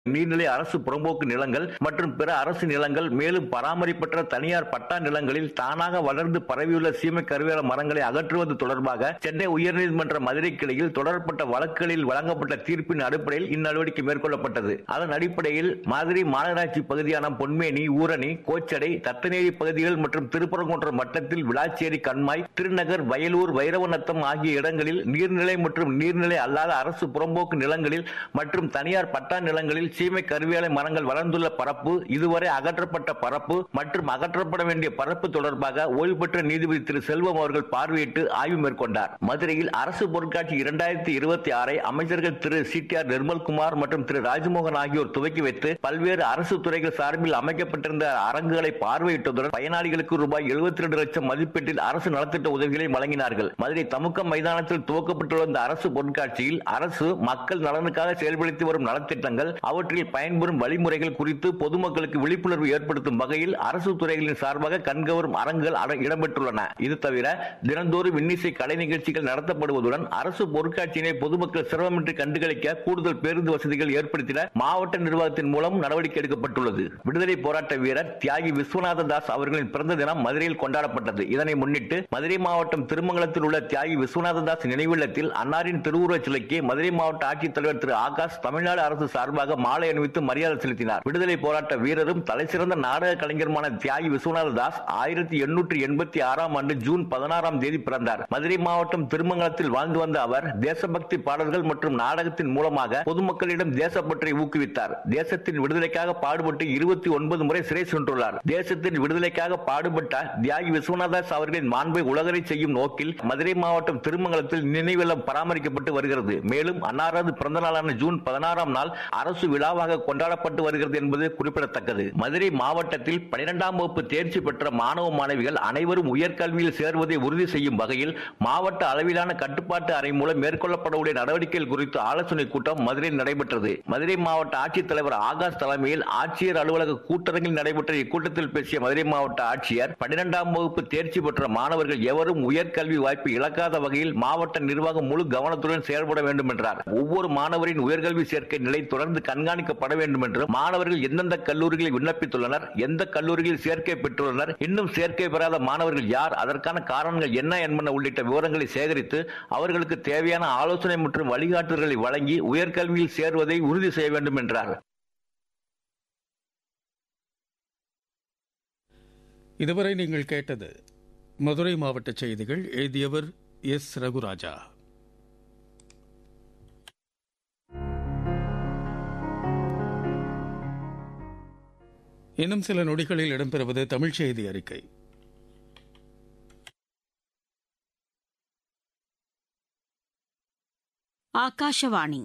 நீர்நிலை அரசு புறம்போக்கு நிலங்கள் மற்றும் பிற அரசு நிலங்கள் மேலும் பராமரிப்பற்ற தனியார் பட்டா நிலங்களில் தானாக வளர்ந்து பரவியுள்ள சீமை கருவேல மரங்களை அகற்றுவது தொடர்பாக சென்னை உயர்நீதிமன்ற மதுரை கிளையில் தொடரப்பட்ட வழக்குகளில் வழங்கப்பட்ட தீர்ப்பின் அடிப்படையில் இந்நடவடிக்கை மேற்கொள்ளப்பட்டது அதன் அடிப்படையில் மதுரை மாநகராட்சி பகுதியான பொன்மேனி ஊரணி கோச்சடை தத்தநேரி பகுதிகள் மற்றும் திருப்பரங்குன்றம் வட்டத்தில் விளாச்சேரி கண்மாய் திருநகர் வயலூர் வைரவநத்தம் ஆகிய இடங்களில் நீர்நிலை மற்றும் நீர்நிலை அல்லாத அரசு புறம்போக்கு நிலங்களில் மற்றும் தனியார் பட்டா நிலங்களில் சீமை கருவேலை மரங்கள் வளர்ந்துள்ள பரப்பு இதுவரை அகற்றப்பட்ட பரப்பு மற்றும் அகற்றப்பட வேண்டிய பரப்பு தொடர்பாக ஓய்வு பெற்ற நீதிபதி திரு செல்வம் அவர்கள் பார்வையிட்டு ஆய்வு மேற்கொண்டார் மதுரையில் அரசு பொருட்காட்சி இரண்டாயிரத்தி இருபத்தி ஆறை அமைச்சர்கள் Thiru C T R Nirmalkumar மற்றும் திரு ராஜ்மோகன் ஆகியோர் துவக்கி வைத்து பல்வேறு அரசு துறைகள் சார்பில் அமைக்கப்பட்டிருந்த அரங்குகளை பார்வையிட்டதுடன் பயனாளிகளுக்கு ரூபாய் எழுபத்தி ரெண்டு லட்சம் மதிப்பீட்டில் அரசு நலத்திட்ட உதவிகளை வழங்கினார்கள் மதுரை தமுக்கம் மைதானத்தில் துவக்கப்பட்டுள்ள இந்த அரசு பொருட்காட்சியில் அரசு மக்கள் நலனுக்காக செயல்படுத்தி வரும் நலத்திட்டங்கள் அவற்றில் பயன்பெறும் வழிமுறைகள் குறித்து பொதுமக்களுக்கு விழிப்புணர்வு ஏற்படுத்தும் வகையில் அரசு துறைகளின் சார்பாக கண்கவரும் அரங்குகள் அட- இடம்பெற்றுள்ளன இது தவிர தினந்தோறும் இன்னிசை கலை நிகழ்ச்சிகள் நடத்தப்படுவதுடன் அரசு பொருட்காட்சியினை பொதுமக்கள் சிரமமின்றி கண்டுகளிக்க கூடுதல் பேருந்து வசதிகள் ஏற்படுத்திட மாவட்ட நிர்வாகத்தின் மூலம் நடவடிக்கை எடுக்கப்பட்டுள்ளது விடுதலை போராட்ட வீரர் தியாகி விஸ்வநாத தாஸ் அவர்களின் பிறந்த தினம் மதுரையில் கொண்டாடப்பட்டது இதனை முன்னிட்டு மதுரை மாவட்டம் திருமங்கலத்தில் உள்ள தியாகி விஸ்வநாத தாஸ் நினைவில்லத்தில் அன்னாரின் திருவுருவச் சிலைக்கு மதுரை மாவட்ட ஆட்சித்தலைவர் திரு ஆகாஷ் தமிழ்நாடு அரசு சார்பாக மாலை அணிவித்து மரியாதை செலுத்தினார் விடுதலை போராட்ட வீரரும் தலைசிறந்த நாடக கலைஞருமான தியாகி விஸ்வநாத தாஸ் ஆயிரத்தி எண்ணூற்றி எண்பத்தி ஆறாம் ஆண்டு ஜூன் பதினாறாம் தேதி பிறந்தார் மதுரை மாவட்டம் திருமங்கலத்தில் வாழ்ந்து வந்த அவர் தேசபக்தி பாடல்கள் மற்றும் நாடகத்தின் மூலமாக பொதுமக்களிடம் தேசப்பற்றை ஊக்குவித்தார் தேசத்தின் விடுதலைக்காக பாடுபட்டு இருபத்தி ஒன்பது முறை சிறை சென்றுள்ளார் தேசத்தின் விடுதலைக்காக பாடுபட்ட தியாகி விஸ்வநாதாஸ் அவர்களின் மாண்பை உலகரை செய்யும் நோக்கில் மதுரை மாவட்டம் திருமங்கலத்தில் நினைவில்லம் பராமரிக்கப்பட்டு வருகிறது மேலும் அன்னாரது பிறந்த நாளான ஜூன் பதினாறாம் நாள் அரசு விழாவாக கொண்டாடப்பட்டு வருகிறது என்பது குறிப்பிடத்தக்கது மதுரை மாவட்டத்தில் பனிரெண்டாம் வகுப்பு தேர்ச்சி பெற்ற மாணவ மாணவிகள் அனைவரும் உயர்கல்வியில் சேர்வதை உறுதி செய்யும் வகையில் மாவட்ட அளவிலான கட்டுப்பாட்டு அறை மூலம் மேற்கொள்ளப்படக்கூடிய நடவடிக்கைகள் குறித்து ஆலோசனை கூட்டம் மதுரையில் நடைபெற்றது மதுரை மாவட்ட ஆட்சித்தலைவர் ஆகாஷ் தலைமையில் ஆட்சியர் அலுவலக கூட்டரங்கில் நடைபெற்ற இக்கூட்டத்தில் பேசிய மதுரை மாவட்ட ஆட்சியர் பன்னிரெண்டாம் வகுப்பு தேர்ச்சி பெற்ற மாணவர்கள் எவரும் உயர்கல்வி வாய்ப்பு இழக்காத வகையில் மாவட்ட நிர்வாகம் முழு கவனத்துடன் செயல்பட வேண்டும் என்றார் ஒவ்வொரு மாணவரின் உயர்கல்வி சேர்க்கை நிலை தொடர்ந்து கண்காணிக்கப்பட வேண்டும் என்று மாணவர்கள் எந்தெந்த கல்லூரிகளில் விண்ணப்பித்துள்ளனர் எந்த கல்லூரிகளில் சேர்க்கை பெற்றுள்ளனர் இன்னும் சேர்க்கை பெறாத மாணவர்கள் யார் அதற்கான காரணங்கள் என்ன என்பன உள்ளிட்ட விவரங்களை சேகரித்து அவர்களுக்கு தேவையான ஆலோசனை மற்றும் வழிகாட்டுதல்களை வழங்கி உயர்கல்வியில் சேர்வதை உறுதி செய்ய வேண்டும் என்றார் இதுவரை நீங்கள் கேட்டது மதுரை மாவட்ட செய்திகள் எழுதியவர் எஸ் ரகுராஜா இன்னும் சில நொடிகளில் இடம்பெறுவது தமிழ் செய்தி அறிக்கை ಆಕಾಶವಾಣಿ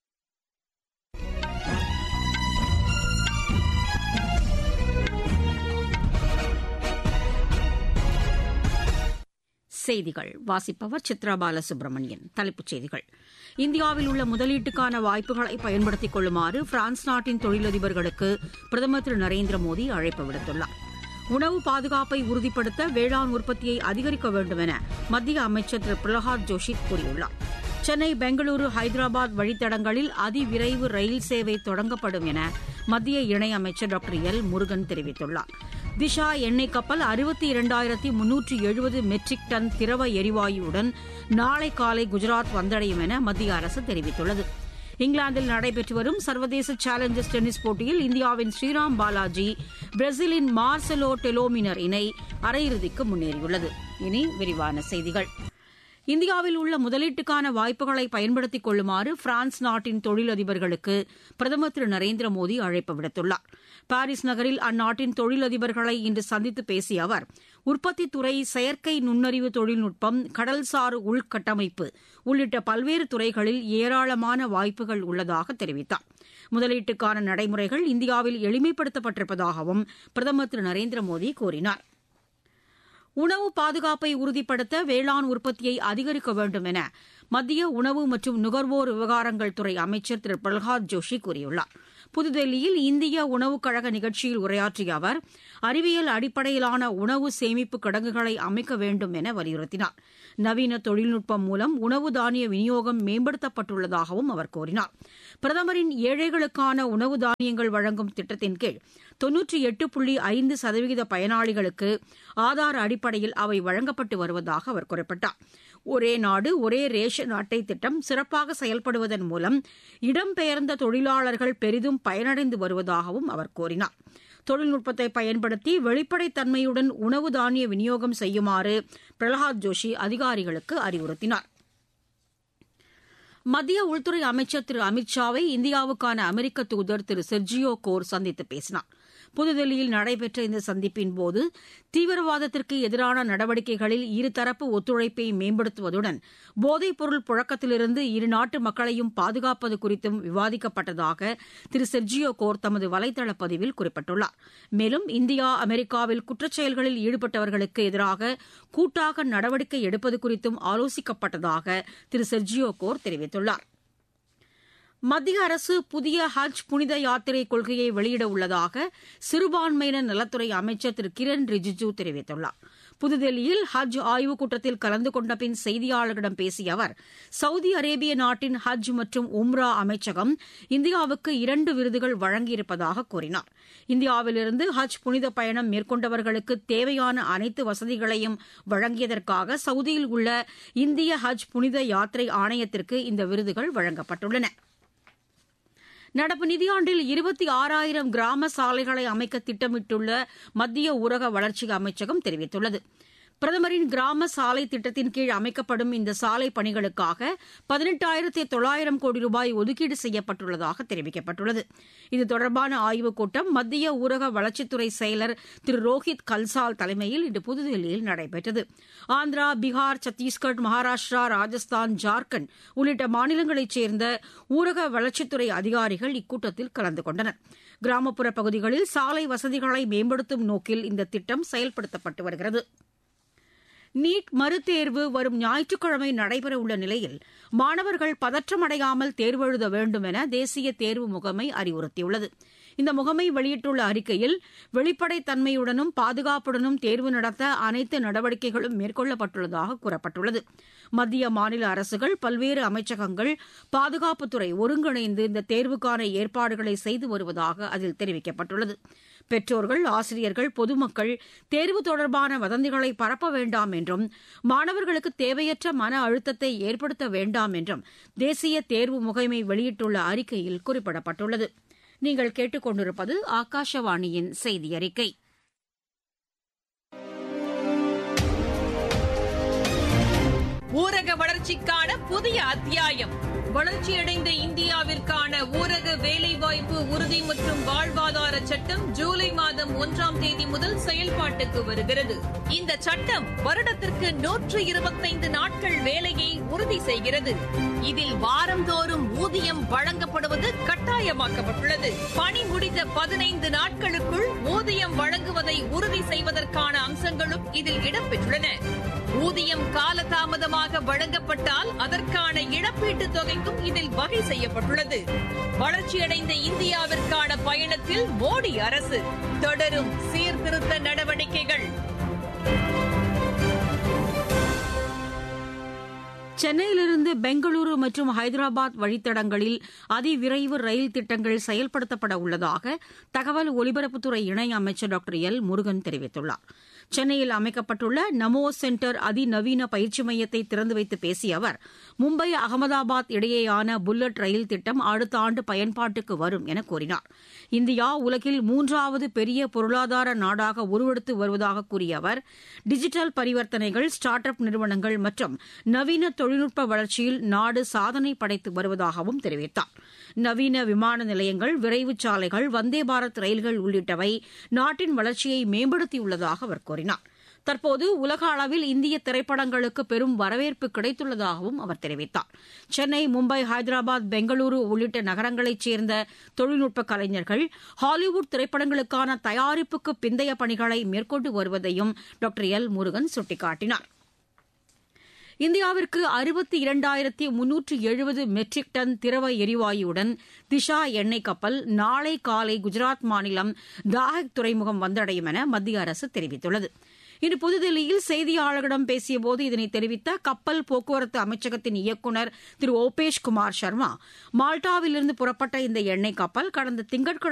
செய்திகள் வாசிப்பவர் சித்ரா பாலசுப்ரமணியன் தலைப்புச் செய்திகள் இந்தியாவில் உள்ள முதலீட்டுக்கான வாய்ப்புகளை பயன்படுத்திக் கொள்ளுமாறு பிரான்ஸ் நாட்டின் தொழிலதிபர்களுக்கு பிரதமர் திரு நரேந்திர மோடி அழைப்பு விடுத்துள்ளார் உணவு பாதுகாப்பை உறுதிப்படுத்த வேளாண் உற்பத்தியை அதிகரிக்க வேண்டும் என மத்திய அமைச்சர் திரு பிரகலாத் ஜோஷி கூறியுள்ளார் சென்னை பெங்களூரு ஹைதராபாத் வழித்தடங்களில் அதிவிரைவு ரயில் சேவை தொடங்கப்படும் என மத்திய இணையமைச்சர் டாக்டர் எல் முருகன் தெரிவித்துள்ளார் திஷா எண்ணெய் கப்பல் அறுபத்தி இரண்டாயிரத்தி முன்னூற்றி எழுபது மெட்ரிக் டன் திரவ எரிவாயுவுடன் நாளை காலை குஜராத் வந்தடையும் என மத்திய அரசு தெரிவித்துள்ளது இங்கிலாந்தில் நடைபெற்று வரும் சர்வதேச சேலஞ்சர்ஸ் டென்னிஸ் போட்டியில் இந்தியாவின் ஸ்ரீராம் பாலாஜி பிரேசிலின் மார்செலோ டெலோமினர் இணை அரையிறுதிக்கு முன்னேறியுள்ளது இனி விரிவான செய்திகள் இந்தியாவில் உள்ள முதலீட்டுக்கான வாய்ப்புகளை பயன்படுத்திக் கொள்ளுமாறு பிரான்ஸ் நாட்டின் தொழிலதிபர்களுக்கு பிரதமர் திரு நரேந்திர மோடி அழைப்பு விடுத்துள்ளார் பாரிஸ் நகரில் அந்நாட்டின் தொழிலதிபர்களை இன்று சந்தித்து பேசிய அவர் உற்பத்தித் துறை செயற்கை நுண்ணறிவு தொழில்நுட்பம் கடல்சார் உள்கட்டமைப்பு உள்ளிட்ட பல்வேறு துறைகளில் ஏராளமான வாய்ப்புகள் உள்ளதாக தெரிவித்தார் முதலீட்டுக்கான நடைமுறைகள் இந்தியாவில் எளிமைப்படுத்தப்பட்டிருப்பதாகவும் பிரதமர் திரு நரேந்திர மோடி கூறினார் உணவு பாதுகாப்பை உறுதிப்படுத்த வேளாண் உற்பத்தியை அதிகரிக்க வேண்டும் என மத்திய உணவு மற்றும் நுகர்வோர் விவகாரங்கள் துறை அமைச்சர் திரு பிரகலாத் ஜோஷி கூறியுள்ளார் புதுதில்லியில் இந்திய உணவுக் கழக நிகழ்ச்சியில் உரையாற்றிய அவர் அறிவியல் அடிப்படையிலான உணவு சேமிப்பு கிடங்குகளை அமைக்க வேண்டும் என வலியுறுத்தினார் நவீன தொழில்நுட்பம் மூலம் உணவு தானிய விநியோகம் மேம்படுத்தப்பட்டுள்ளதாகவும் அவர் கூறினார் பிரதமரின் ஏழைகளுக்கான உணவு தானியங்கள் வழங்கும் திட்டத்தின் கீழ் தொன்னூற்றி எட்டு புள்ளி ஐந்து சதவீத பயனாளிகளுக்கு ஆதார் அடிப்படையில் அவை வழங்கப்பட்டு வருவதாக அவர் குறிப்பிட்டார் ஒரே நாடு ஒரே ரேஷன் அட்டை திட்டம் சிறப்பாக செயல்படுவதன் மூலம் இடம்பெயர்ந்த தொழிலாளர்கள் பெரிதும் பயனடைந்து வருவதாகவும் அவர் கூறினார் தொழில்நுட்பத்தை பயன்படுத்தி வெளிப்படைத்தன்மையுடன் உணவு தானிய விநியோகம் செய்யுமாறு பிரகலாத் ஜோஷி அதிகாரிகளுக்கு அறிவுறுத்தினார் மத்திய உள்துறை அமைச்சர் திரு அமித் ஷாவை இந்தியாவுக்கான அமெரிக்க தூதர் திரு செர்ஜியோ கோர் சந்தித்து பேசினார் புதுதில்லியில் நடைபெற்ற இந்த சந்திப்பின் போது தீவிரவாதத்திற்கு எதிரான நடவடிக்கைகளில் இருதரப்பு ஒத்துழைப்பை மேம்படுத்துவதுடன் போதைப் பொருள் புழக்கத்திலிருந்து இரு நாட்டு மக்களையும் பாதுகாப்பது குறித்தும் விவாதிக்கப்பட்டதாக திரு செர்ஜியோ கோர் தமது வலைதள பதிவில் குறிப்பிட்டுள்ளார் மேலும் இந்தியா அமெரிக்காவில் குற்றச்செயல்களில் ஈடுபட்டவர்களுக்கு எதிராக கூட்டாக நடவடிக்கை எடுப்பது குறித்தும் ஆலோசிக்கப்பட்டதாக திரு செர்ஜியோ கோர் தெரிவித்துள்ளார் மத்திய அரசு புதிய ஹஜ் புனித யாத்திரை கொள்கையை வெளியிட உள்ளதாக சிறுபான்மையினர் நலத்துறை அமைச்சர் திரு கிரண் ரிஜிஜு தெரிவித்துள்ளார் புதுதில்லியில் ஹஜ் ஆய்வுக் கூட்டத்தில் கலந்து கொண்ட பின் செய்தியாளர்களிடம் பேசிய அவர் சவுதி அரேபிய நாட்டின் ஹஜ் மற்றும் உம்ரா அமைச்சகம் இந்தியாவுக்கு இரண்டு விருதுகள் வழங்கியிருப்பதாக கூறினார் இந்தியாவிலிருந்து ஹஜ் புனித பயணம் மேற்கொண்டவர்களுக்கு தேவையான அனைத்து வசதிகளையும் வழங்கியதற்காக சவுதியில் உள்ள இந்திய ஹஜ் புனித யாத்திரை ஆணையத்திற்கு இந்த விருதுகள் வழங்கப்பட்டுள்ளன நடப்பு நிதியாண்டில் இருபத்தி ஆறாயிரம் கிராம சாலைகளை அமைக்க திட்டமிட்டுள்ள மத்திய ஊரக வளர்ச்சி அமைச்சகம் தெரிவித்துள்ளது பிரதமரின் கிராம சாலை திட்டத்தின் கீழ் அமைக்கப்படும் இந்த சாலை பணிகளுக்காக பதினெட்டாயிரத்தி தொள்ளாயிரம் கோடி ரூபாய் ஒதுக்கீடு செய்யப்பட்டுள்ளதாக தெரிவிக்கப்பட்டுள்ளது இது தொடர்பான ஆய்வுக் கூட்டம் மத்திய ஊரக வளர்ச்சித்துறை செயலர் திரு ரோஹித் கல்சால் தலைமையில் இன்று புதுதில்லியில் நடைபெற்றது ஆந்திரா பீகார் சத்தீஸ்கர் மகாராஷ்டிரா ராஜஸ்தான் ஜார்க்கண்ட் உள்ளிட்ட மாநிலங்களைச் சேர்ந்த ஊரக வளர்ச்சித்துறை அதிகாரிகள் இக்கூட்டத்தில் கலந்து கொண்டனர் கிராமப்புற பகுதிகளில் சாலை வசதிகளை மேம்படுத்தும் நோக்கில் இந்த திட்டம் செயல்படுத்தப்பட்டு வருகிறது நீட் மறுதேர்வு வரும் ஞாயிற்றுக்கிழமை நடைபெறவுள்ள நிலையில் மாணவர்கள் பதற்றமடையாமல் தேர்வு எழுத வேண்டும் என தேசிய தேர்வு முகமை அறிவுறுத்தியுள்ளது இந்த முகமை வெளியிட்டுள்ள அறிக்கையில் வெளிப்படைத்தன்மையுடனும் பாதுகாப்புடனும் தேர்வு நடத்த அனைத்து நடவடிக்கைகளும் மேற்கொள்ளப்பட்டுள்ளதாக கூறப்பட்டுள்ளது மத்திய மாநில அரசுகள் பல்வேறு அமைச்சகங்கள் பாதுகாப்புத்துறை ஒருங்கிணைந்து இந்த தேர்வுக்கான ஏற்பாடுகளை செய்து வருவதாக அதில் தெரிவிக்கப்பட்டுள்ளது பெற்றோர்கள் ஆசிரியர்கள் பொதுமக்கள் தேர்வு தொடர்பான வதந்திகளை பரப்ப வேண்டாம் என்றும் மாணவர்களுக்கு தேவையற்ற மன அழுத்தத்தை ஏற்படுத்த வேண்டாம் என்றும் தேசிய தேர்வு முகமை வெளியிட்டுள்ள அறிக்கையில் குறிப்பிடப்பட்டுள்ளது நீங்கள் கேட்டுக்கொண்டிருப்பது ஆகாஷவாணியின் செய்தி அறிக்கை ஊரக வளர்ச்சிக்கான புதிய அத்தியாயம் வளர்ச்சியடைந்த இந்தியாவிற்கான ஊரக வேலைவாய்ப்பு உறுதி மற்றும் வாழ்வாதார சட்டம் ஜூலை மாதம் ஒன்றாம் தேதி முதல் செயல்பாட்டுக்கு வருகிறது இந்த சட்டம் வருடத்திற்கு நூற்று இருபத்தைந்து நாட்கள் வேலையை உறுதி செய்கிறது இதில் வாரந்தோறும் ஊதியம் வழங்கப்படுவது கட்டாயமாக்கப்பட்டுள்ளது பணி முடிந்த பதினைந்து நாட்களுக்குள் ஊதியம் வழங்குவதை உறுதி செய்வதற்கான அம்சங்களும் இதில் இடம்பெற்றுள்ளன ஊதியம் காலதாமதமாக வழங்கப்பட்டால் அதற்கான இழப்பீட்டுத் தொகைக்கும் இதில் வகை செய்யப்பட்டுள்ளது வளர்ச்சியடைந்த இந்தியாவிற்கான பயணத்தில் மோடி அரசு தொடரும் சீர்திருத்த நடவடிக்கைகள் சென்னையிலிருந்து பெங்களூரு மற்றும் ஹைதராபாத் வழித்தடங்களில் அதிவிரைவு ரயில் திட்டங்கள் செயல்படுத்தப்பட உள்ளதாக தகவல் ஒலிபரப்புத்துறை இணை அமைச்சர் டாக்டர் எல் முருகன் தெரிவித்துள்ளார் சென்னையில் அமைக்கப்பட்டுள்ள நமோ சென்டர் அதிநவீன பயிற்சி மையத்தை திறந்து வைத்து பேசிய அவர் மும்பை அகமதாபாத் இடையேயான புல்லட் ரயில் திட்டம் அடுத்த ஆண்டு பயன்பாட்டுக்கு வரும் என கூறினார் இந்தியா உலகில் மூன்றாவது பெரிய பொருளாதார நாடாக உருவெடுத்து வருவதாக கூறிய அவர் டிஜிட்டல் பரிவர்த்தனைகள் ஸ்டார்ட் அப் நிறுவனங்கள் மற்றும் நவீன தொழில்நுட்ப வளர்ச்சியில் நாடு சாதனை படைத்து வருவதாகவும் தெரிவித்தார் நவீன விமான நிலையங்கள் விரைவு சாலைகள் வந்தே பாரத் ரயில்கள் உள்ளிட்டவை நாட்டின் வளர்ச்சியை மேம்படுத்தியுள்ளதாக அவர் கூறினார் தற்போது உலக அளவில் இந்திய திரைப்படங்களுக்கு பெரும் வரவேற்பு கிடைத்துள்ளதாகவும் அவர் தெரிவித்தார் சென்னை மும்பை ஹைதராபாத் பெங்களூரு உள்ளிட்ட நகரங்களைச் சேர்ந்த தொழில்நுட்ப கலைஞர்கள் ஹாலிவுட் திரைப்படங்களுக்கான தயாரிப்புக்கு பிந்தைய பணிகளை மேற்கொண்டு வருவதையும் டாக்டர் எல் முருகன் சுட்டிக்காட்டினார் இந்தியாவிற்கு அறுபத்தி இரண்டாயிரத்தி முன்னூற்று எழுபது மெட்ரிக் டன் திரவ எரிவாயுடன் திஷா எண்ணெய் கப்பல் நாளை காலை குஜராத் மாநிலம் தாஹக் துறைமுகம் வந்தடையும் என மத்திய அரசு தெரிவித்துள்ளது இன்று புதுதில்லியில் செய்தியாளர்களிடம் பேசியபோது இதனை தெரிவித்த கப்பல் போக்குவரத்து அமைச்சகத்தின் இயக்குநர் திரு ஓபேஷ் குமார் சர்மா மால்டாவிலிருந்து புறப்பட்ட இந்த எண்ணெய் கப்பல் கடந்த திங்கட்கிழமை